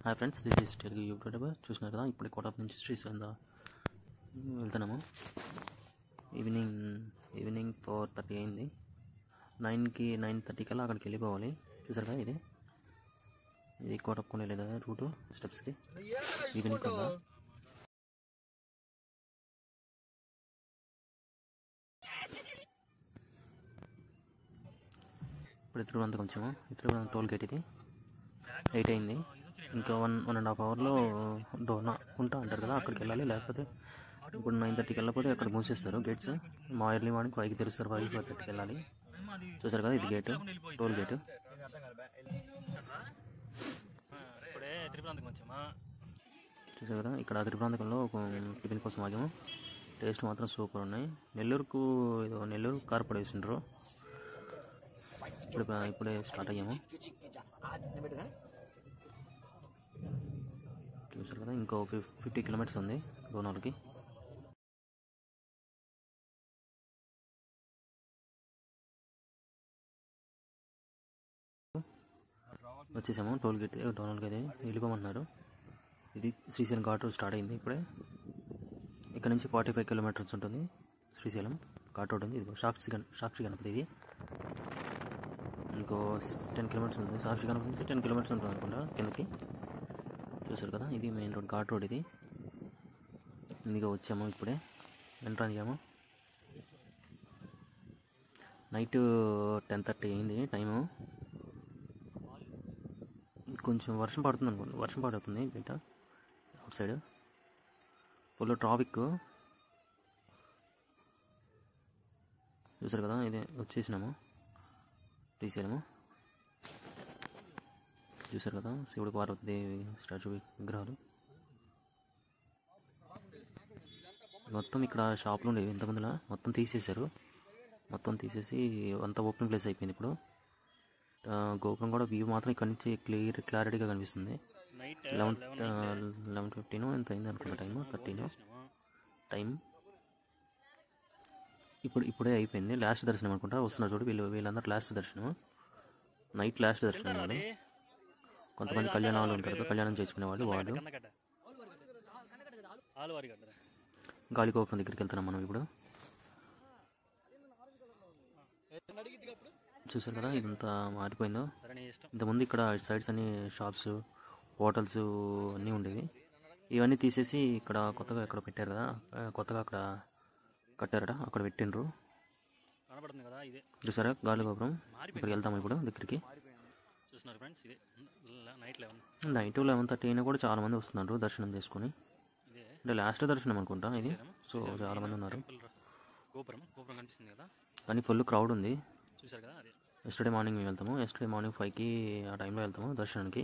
hi friends this is Telugu YouTuber చూసినారు కదా ఇప్పుడు కోటప్ నుంచి శ్రీశైలం దా వెళ్తున్నాము ఈవినింగ్ ఈవినింగ్ ఫోర్ థర్టీ అయింది నైన్కి నైన్ థర్టీ కల్లా అక్కడికి వెళ్ళిపోవాలి చూసారు కదా ఇది ఇది కోటప్ కొనే లేదా రూటు స్టెప్స్ది ఈవినింగ్ కల్లా ఇప్పుడు తిరువనంతకు వచ్చాము తిరువనంత టోల్ గేట్ ఇది ఎయిట్ అయింది ఇంకా వన్ వన్ అండ్ హాఫ్ అవర్లో డోనా ఉంటా అంటారు కదా అక్కడికి వెళ్ళాలి లేకపోతే ఇప్పుడు నైన్ థర్టీకి వెళ్ళకపోతే అక్కడ మూసేస్తారు గేట్స్ మా ఎర్లీ మార్నింగ్ ఫైవ్కి తెరుస్తారు ఫైవ్ ఫైవ్ థర్టీకి వెళ్ళాలి చూసారు కదా ఇది గేట్ టోల్ గేట్ ఇప్పుడే తిరుపతికి వచ్చామా చూసారు కదా ఇక్కడ తిరుపతిలో ఒక టిఫిన్ కోసం ఆగాము టేస్ట్ మాత్రం సూపర్ ఉన్నాయి నెల్లూరుకు ఏదో నెల్లూరు కార్పొరేట్ వేసిండ్రు ఇప్పుడు ఇప్పుడే స్టార్ట్ అయ్యాము చూసారు కదా ఇంకో ఫిఫ్టీ కిలోమీటర్స్ ఉంది డోనార్కి వచ్చేసాము టోల్ గేట్ డోనాల్కి అయితే వెళ్ళిపోమంటున్నారు ఇది శ్రీశైలం ఘాట్ రోడ్ స్టార్ట్ అయింది ఇప్పుడే ఇక్కడ నుంచి ఫార్టీ ఫైవ్ కిలోమీటర్స్ ఉంటుంది శ్రీశైలం ఘాట్ రోడ్ ఉంది ఇది సాక్షి గణ సాక్షి గణపతి ఇది ఇంకో టెన్ కిలోమీటర్స్ ఉంది సాక్షి గణపతి నుంచి టెన్ కిలోమీటర్స్ ఉంటుంది అనుకుంటా కిందకి చూసారు కదా ఇది మెయిన్ రోడ్ ఘాట్ రోడ్ ఇది ఇందుగా వచ్చాము ఇప్పుడే ఎంటర్ అయ్యాము నైట్ టెన్ థర్టీ అయింది టైము కొంచెం వర్షం పడుతుంది అనుకోండి వర్షం పడుతుంది బయట అవుట్ సైడ్ ఫుల్ ట్రాఫిక్ చూసారు కదా ఇదే వచ్చేసినాము శ్రీశైలము చూసారు కదా శివుడు పార్వతీదేవి స్టాచ్యూ విగ్రహాలు మొత్తం ఇక్కడ షాపులు ఉండేవి ఇంతమందిలో మొత్తం తీసేశారు మొత్తం తీసేసి అంతా ఓపెన్ ప్లేస్ అయిపోయింది ఇప్పుడు ఆ, గోపురం కూడా వ్యూ మాత్రం ఇక్కడ నుంచి క్లియర్ క్లారిటీగా కనిపిస్తుంది నైట్ లెవెన్ లెవెన్ ఫిఫ్టీన్ ఎంత అయింది అనుకున్న టైం థర్టీన్ టైం ఇప్పుడు ఇప్పుడే అయిపోయింది లాస్ట్ దర్శనం అనుకుంటా వస్తున్నారు చూడు వీళ్ళు వీళ్ళందరూ లాస్ట్ దర్శనం నైట్ లాస్ట్ దర్శనం వాళ్ళు కొంతమంది కళ్యాణాలు ఉంటారు కదా, కళ్యాణం చేసుకునే వాళ్ళు వాళ్ళు కన్నగడ్డ ఆలువారి గడ్డ గాలిగోపురం దగ్గరికి వెళ్తున్నాం మనం ఇప్పుడు చూసారు కదా ఇదంతా మారిపోయిందో సరే నీ ఇష్టం ఇంతకుముందు ఇక్కడ సైడ్స్ అన్ని షాప్స్ హోటల్స్ అన్నీ ఉండేవి ఇవన్నీ తీసేసి ఇక్కడ కొత్తగా ఇక్కడ పెట్టారు కదా ఆ, కొత్తగా అక్కడ కట్టారట అక్కడ పెట్టిండ్రు కనబడుతుంది కదా ఇదే చూసారా గాలి గోపురం ఇక్కడికి వెళ్తాము ఇప్పుడు దగ్గరికి చూస్తున్నారు ఫ్రెండ్స్ ఇదే night eleven night eleven thirty అయినా కూడా చాలా మంది వస్తున్నారు దర్శనం చేసుకుని ఇదే అంటే లాస్ట్ దర్శనం అనుకుంటా ఇది సో చాలా మంది ఉన్నారు టెంపుల్ గోపురం గోపురం కనిపిస్తుంది కదా కానీ ఫుల్ క్రౌడ్ ఉంది చూసారు కదా అదే ఎస్టర్డే మార్నింగ్ మేము వెళ్తాము ఎస్టర్డే మార్నింగ్ ఫైవ్కి ఆ టైంలో వెళ్తాము దర్శనానికి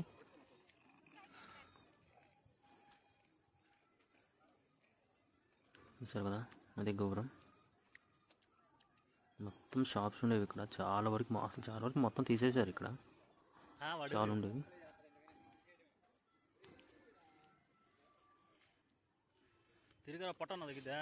చూసారు కదా అదే గోపురం మొత్తం షాప్స్ ఉండేవి ఇక్కడ చాలా వరకు మా- అసలు చాలా వరకు మొత్తం తీసేశారు ఇక్కడ ఆ, వాడు చాలా ఉండేవి తిరిగి పొట్టన్న తగ్గిద్దా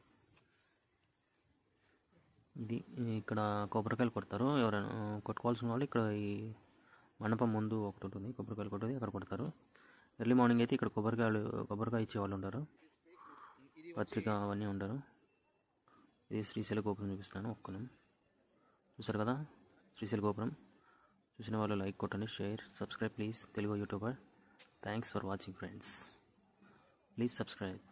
ఇది ఇక్కడ కొబ్బరికాయలు కొడతారు ఎవరైనా కొట్టుకోవాల్సిన వాళ్ళు ఇక్కడ ఈ మండపం ముందు ఒకటి ఉంటుంది కొబ్బరికాయలు కొట్టేది అక్కడ కొడతారు ఎర్లీ మార్నింగ్ అయితే ఇక్కడ కొబ్బరికాయలు కొబ్బరికాయ ఇచ్చే వాళ్ళు ఉంటారు పత్రిక అవన్నీ ఉంటారు ఇది శ్రీశైల గోపురం చూపిస్తాను ఒక్కను చూసారు కదా శ్రీశైల గోపురం చూసిన వాళ్ళు లైక్ కొట్టండి share subscribe please Telugu YouTuber thanks for watching friends please subscribe